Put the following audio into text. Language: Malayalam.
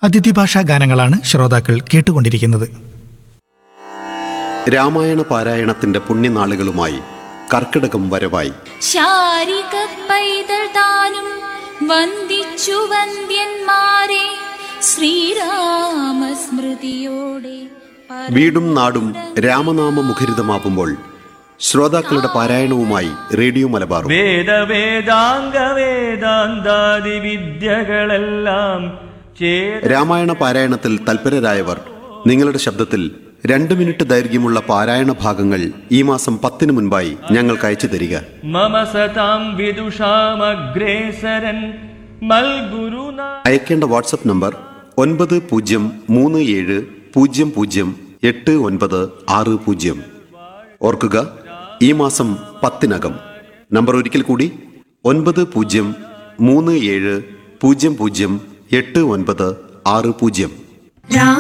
അതിഥി ഭാഷാ ഗാനങ്ങളാണ് ശ്രോതാക്കൾ കേട്ടുകൊണ്ടിരിക്കുന്നത് രാമായണ പാരായണത്തിന്റെ പുണ്യനാളുകളുമായി കർക്കിടകം വരവായി ശാരിക പൈതൽ താനും വന്ദിച്ചു വന്ദ്യന്മാരെ ശ്രീരാമസ്മൃതിയോടെ വീടും നാടും രാമനാമ മുഖരിതമാകുമ്പോൾ ശ്രോതാക്കളുടെ പാരായണവുമായി റേഡിയോ മലബാറും വേദ വേദാംഗ വേദാന്താദി വിദ്യകളെല്ലാം ചേര രാമായണ പാരായണത്തിൽ തൽപരരായവർ നിങ്ങളുടെ ശബ്ദത്തിൽ രണ്ട് മിനിറ്റ് ദൈർഘ്യമുള്ള പാരായണ ഭാഗങ്ങൾ ഈ മാസം പത്തിന് മുൻപായി ഞങ്ങൾക്ക് അയച്ചു തരിക മമ സതാം വിദുഷാമഗ്രേസരൻ മൽഗുരുന അയക്കേണ്ട വാട്സപ്പ് നമ്പർ ഒൻപത് പൂജ്യം മൂന്ന് ഏഴ് പൂജ്യം പൂജ്യം എട്ട് ഒൻപത് ആറ് പൂജ്യം ഓർക്കുക ഈ മാസം പത്തിനകം നമ്പർ ഒരിക്കൽ കൂടി ഒൻപത് പൂജ്യം മൂന്ന് ഏഴ് പൂജ്യം പൂജ്യം എട്ട് ഒൻപത് ആറ് പൂജ്യം രാ